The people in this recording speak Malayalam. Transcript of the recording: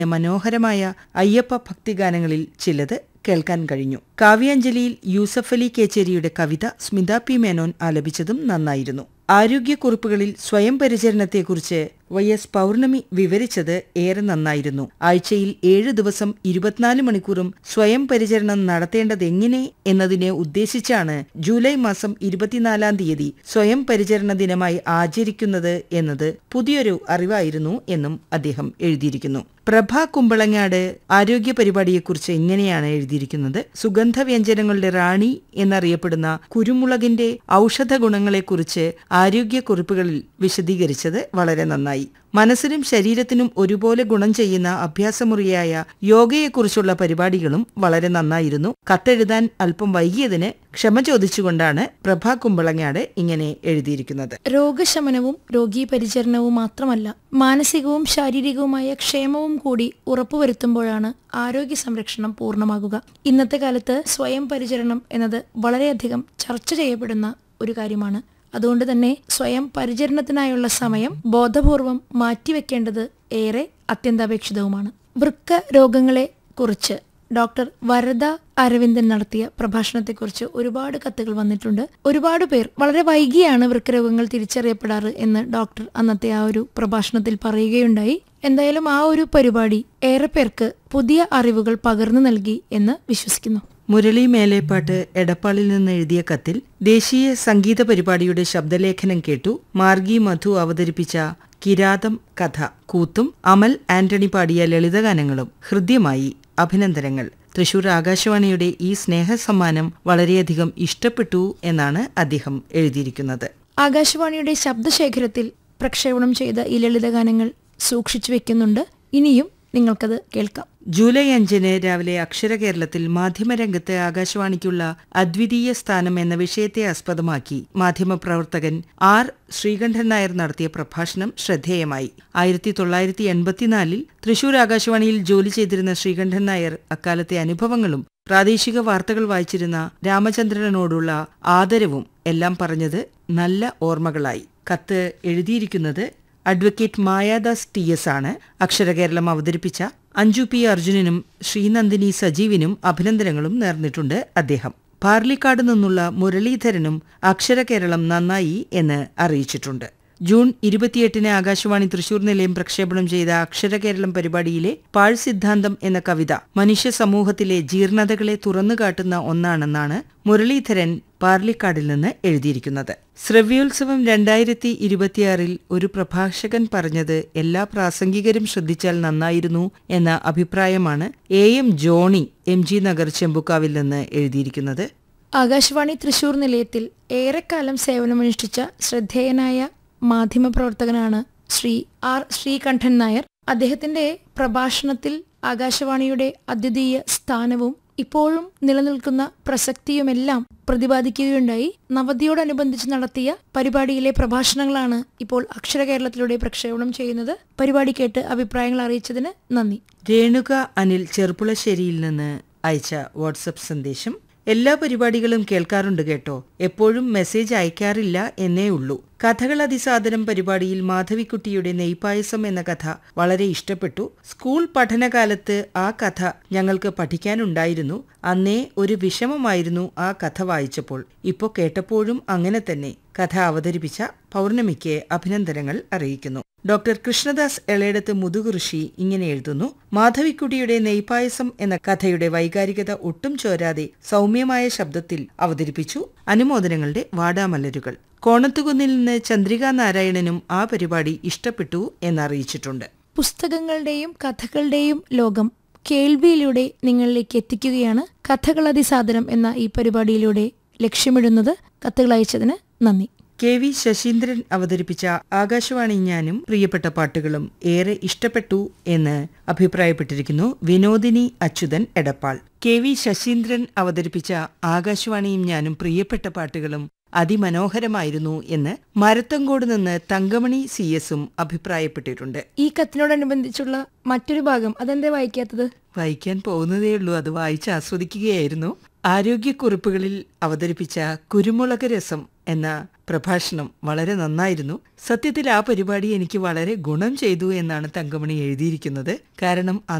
മനോഹരമായ അയ്യപ്പ ഭക്തിഗാനങ്ങളിൽ ചിലത് കേൾക്കാൻ കഴിഞ്ഞു കാവ്യാഞ്ജലിയിൽ യൂസഫ് അലി കേച്ചേരിയുടെ കവിത സ്മിത പി മേനോൻ ആലപിച്ചതും നന്നായിരുന്നു ആരോഗ്യക്കുറിപ്പുകളിൽ സ്വയം പരിചരണത്തെക്കുറിച്ച് വൈ എസ് പൗർണമി വിവരിച്ചത് ഏറെ നന്നായിരുന്നു ആഴ്ചയിൽ ഏഴ് ദിവസം ഇരുപത്തിനാല് മണിക്കൂറും സ്വയം പരിചരണം നടത്തേണ്ടതെങ്ങനെ എന്നതിനെ ഉദ്ദേശിച്ചാണ് ജൂലൈ മാസം ഇരുപത്തിനാലാം തീയതി സ്വയം പരിചരണ ദിനമായി ആചരിക്കുന്നത് എന്നത് പുതിയൊരു അറിവായിരുന്നു എന്നും അദ്ദേഹം എഴുതിയിരിക്കുന്നു പ്രഭ കുമ്പളങ്ങാട് ആരോഗ്യ പരിപാടിയെക്കുറിച്ച് ഇങ്ങനെയാണ് എഴുതിയിരിക്കുന്നത് സുഗന്ധവ്യഞ്ജനങ്ങളുടെ റാണി എന്നറിയപ്പെടുന്ന കുരുമുളകിന്റെ ഔഷധ ഗുണങ്ങളെക്കുറിച്ച് ആരോഗ്യക്കുറിപ്പുകളിൽ വിശദീകരിച്ചത് വളരെ നന്നായി മനസ്സിനും ശരീരത്തിനും ഒരുപോലെ ഗുണം ചെയ്യുന്ന അഭ്യാസമുറിയായ യോഗയെക്കുറിച്ചുള്ള പരിപാടികളും വളരെ നന്നായിരുന്നു കത്തെഴുതാൻ അല്പം വൈകിയതിന് ക്ഷമ ചോദിച്ചുകൊണ്ടാണ് പ്രഭ കുമ്പളങ്ങാട് ഇങ്ങനെ എഴുതിയിരിക്കുന്നത് രോഗശമനവും രോഗീ പരിചരണവും മാത്രമല്ല മാനസികവും ശാരീരികവുമായ ക്ഷേമവും കൂടി ഉറപ്പുവരുത്തുമ്പോഴാണ് ആരോഗ്യ സംരക്ഷണം പൂർണ്ണമാകുക ഇന്നത്തെ കാലത്ത് സ്വയം പരിചരണം എന്നത് വളരെയധികം ചർച്ച ചെയ്യപ്പെടുന്ന ഒരു കാര്യമാണ് അതുകൊണ്ട് തന്നെ സ്വയം പരിചരണത്തിനായുള്ള സമയം ബോധപൂർവം മാറ്റിവെക്കേണ്ടത് ഏറെ അത്യന്താപേക്ഷിതവുമാണ് വൃക്ക രോഗങ്ങളെ കുറിച്ച് ഡോക്ടർ വരദ അരവിന്ദൻ നടത്തിയ പ്രഭാഷണത്തെക്കുറിച്ച് ഒരുപാട് കത്തുകൾ വന്നിട്ടുണ്ട് ഒരുപാട് പേർ വളരെ വൈകിയാണ് വൃക്കരോഗങ്ങൾ തിരിച്ചറിയപ്പെടാറ് എന്ന് ഡോക്ടർ അന്നത്തെ ആ ഒരു പ്രഭാഷണത്തിൽ പറയുകയുണ്ടായി എന്തായാലും ആ ഒരു പരിപാടി ഏറെ പേർക്ക് പുതിയ അറിവുകൾ പകർന്നു നൽകി എന്ന് വിശ്വസിക്കുന്നു മുരളി മേലേപ്പാട്ട് എടപ്പാളിൽ നിന്ന് എഴുതിയ കത്തിൽ ദേശീയ സംഗീത പരിപാടിയുടെ ശബ്ദലേഖനം കേട്ടു മാർഗി മധു അവതരിപ്പിച്ച കിരാതം കഥ കൂത്തും അമൽ ആന്റണി പാടിയ ലളിതഗാനങ്ങളും ഹൃദ്യമായി അഭിനന്ദനങ്ങൾ തൃശൂർ ആകാശവാണിയുടെ ഈ സ്നേഹസമ്മാനം വളരെയധികം ഇഷ്ടപ്പെട്ടു എന്നാണ് അദ്ദേഹം എഴുതിയിരിക്കുന്നത് ആകാശവാണിയുടെ ശബ്ദശേഖരത്തിൽ പ്രക്ഷേപണം ചെയ്ത ഈ ലളിതഗാനങ്ങൾ സൂക്ഷിച്ചു വെക്കുന്നുണ്ട് ഇനിയും നിങ്ങൾക്കത് കേൾക്കാം ജൂലൈ അഞ്ചിന് രാവിലെ അക്ഷര കേരളത്തിൽ മാധ്യമരംഗത്ത് ആകാശവാണിക്കുള്ള അദ്വിതീയ സ്ഥാനം എന്ന വിഷയത്തെ ആസ്പദമാക്കി മാധ്യമപ്രവർത്തകൻ ആർ ശ്രീകണ്ഠൻ നായർ നടത്തിയ പ്രഭാഷണം ശ്രദ്ധേയമായി ആയിരത്തി തൊള്ളായിരത്തി എൺപത്തിനാലിൽ തൃശൂർ ആകാശവാണിയിൽ ജോലി ചെയ്തിരുന്ന ശ്രീകണ്ഠൻ നായർ അക്കാലത്തെ അനുഭവങ്ങളും പ്രാദേശിക വാർത്തകൾ വായിച്ചിരുന്ന രാമചന്ദ്രനോടുള്ള ആദരവും എല്ലാം പറഞ്ഞത് നല്ല ഓർമ്മകളായി കത്ത് എഴുതിയിരിക്കുന്നത് അഡ്വക്കേറ്റ് മായാദാസ് ടി എസ് ആണ് അക്ഷരകേരളം അവതരിപ്പിച്ച അഞ്ജു പി അർജുനനും ശ്രീനന്ദിനി സജീവിനും അഭിനന്ദനങ്ങളും നേർന്നിട്ടുണ്ട് അദ്ദേഹം പാർലിക്കാട് നിന്നുള്ള മുരളീധരനും അക്ഷരകേരളം നന്നായി എന്ന് അറിയിച്ചിട്ടുണ്ട് ജൂൺ ഇരുപത്തിയെട്ടിന് ആകാശവാണി തൃശൂർ നിലയം പ്രക്ഷേപണം ചെയ്ത അക്ഷരകേരളം പരിപാടിയിലെ പാഴ് സിദ്ധാന്തം എന്ന കവിത മനുഷ്യ സമൂഹത്തിലെ ജീർണതകളെ തുറന്നുകാട്ടുന്ന ഒന്നാണെന്നാണ് മുരളീധരൻ പാർലിക്കാടിൽ നിന്ന് എഴുതിയിരിക്കുന്നത് ശ്രവ്യോത്സവം രണ്ടായിരത്തി ഇരുപത്തിയാറിൽ ഒരു പ്രഭാഷകൻ പറഞ്ഞത് എല്ലാ പ്രാസംഗികരും ശ്രദ്ധിച്ചാൽ നന്നായിരുന്നു എന്ന അഭിപ്രായമാണ് A M Johny M G Nagar ചെമ്പുക്കാവിൽ നിന്ന് എഴുതിയിരിക്കുന്നത് ആകാശവാണി തൃശൂർ നിലയത്തിൽ ഏറെക്കാലം സേവനമനുഷ്ഠിച്ച ശ്രദ്ധേയനായ മാധ്യമപ്രവർത്തകനാണ് ശ്രീ ആർ ശ്രീകണ്ഠൻ നായർ അദ്ദേഹത്തിന്റെ പ്രഭാഷണത്തിൽ ആകാശവാണിയുടെ അദ്വിതീയ സ്ഥാനവും ഇപ്പോഴും നിലനിൽക്കുന്ന പ്രസക്തിയുമെല്ലാം പ്രതിപാദിക്കുകയുണ്ടായി നവതിയോടനുബന്ധിച്ച് നടത്തിയ പരിപാടിയിലെ പ്രഭാഷണങ്ങളാണ് ഇപ്പോൾ അക്ഷര കേരളത്തിലൂടെ പ്രക്ഷേപണം ചെയ്യുന്നത് പരിപാടി കേട്ട് അഭിപ്രായങ്ങൾ അറിയിച്ചതിന് നന്ദി രേണുക അനിൽ ചെറുപ്പുളശ്ശേരിയിൽ നിന്ന് അയച്ച വാട്സപ്പ് സന്ദേശം എല്ലാ പരിപാടികളും കേൾക്കാറുണ്ട് കേട്ടോ എപ്പോഴും മെസ്സേജ് അയക്കാറില്ല എന്നേ ഉള്ളൂ കഥകൾ അതിസാദരം പരിപാടിയിൽ മാധവിക്കുട്ടിയുടെ നെയ്പായസം എന്ന കഥ വളരെ ഇഷ്ടപ്പെട്ടു സ്കൂൾ പഠനകാലത്ത് ആ കഥ ഞങ്ങൾക്ക് പഠിക്കാനുണ്ടായിരുന്നു അന്നേ ഒരു വിഷമമായിരുന്നു ആ കഥ വായിച്ചപ്പോൾ ഇപ്പോ കേട്ടപ്പോഴും അങ്ങനെ തന്നെ കഥ അവതരിപ്പിച്ച പൗർണമിക്ക് അഭിനന്ദനങ്ങൾ അറിയിക്കുന്നു ഡോക്ടർ കൃഷ്ണദാസ് എളേടത്ത് മുതുകുറിശി ഇങ്ങനെ എഴുതുന്നു മാധവിക്കുട്ടിയുടെ നെയ്പായസം എന്ന കഥയുടെ വൈകാരികത ഒട്ടും ചോരാതെ സൗമ്യമായ ശബ്ദത്തിൽ അവതരിപ്പിച്ചു അനുമോദനങ്ങളുടെ വാടാമലരുകൾ കോണത്തുകുന്നിൽ നിന്ന് ചന്ദ്രിക നാരായണനും ആ പരിപാടി ഇഷ്ടപ്പെട്ടു എന്നറിയിച്ചിട്ടുണ്ട് പുസ്തകങ്ങളുടെയും കഥകളുടെയും ലോകം കേൾവിയിലൂടെ നിങ്ങളിലേക്ക് എത്തിക്കുകയാണ് കഥകൾ അതിസാദരം എന്ന ഈ പരിപാടിയിലൂടെ ലക്ഷ്യമിടുന്നത് കത്തുകൾ അയച്ചതിന് നന്ദി കെ വി ശശീന്ദ്രൻ അവതരിപ്പിച്ച ആകാശവാണി ഞാനും പ്രിയപ്പെട്ട പാട്ടുകളും ഏറെ ഇഷ്ടപ്പെട്ടു എന്ന് അഭിപ്രായപ്പെട്ടിരിക്കുന്നു വിനോദിനി അച്യുതൻ എടപ്പാൾ കെ വി ശശീന്ദ്രൻ അവതരിപ്പിച്ച ആകാശവാണിയും ഞാനും പ്രിയപ്പെട്ട പാട്ടുകളും അതിമനോഹരമായിരുന്നു എന്ന് മരത്തങ്കോട് നിന്ന് തങ്കമണി സി എസും അഭിപ്രായപ്പെട്ടിട്ടുണ്ട് ഈ കത്തിനോടനുബന്ധിച്ചുള്ള മറ്റൊരു ഭാഗം അതെന്തേ വായിക്കാത്തത് വായിക്കാൻ പോകുന്നതേയുള്ളൂ അത് വായിച്ച് ആസ്വദിക്കുകയായിരുന്നു ആരോഗ്യക്കുറിപ്പുകളിൽ അവതരിപ്പിച്ച കുരുമുളക് രസം എന്ന പ്രഭാഷണം വളരെ നന്നായിരുന്നു സത്യത്തിൽ ആ പരിപാടി എനിക്ക് വളരെ ഗുണം ചെയ്തു എന്നാണ് തങ്കമണി എഴുതിയിരിക്കുന്നത് കാരണം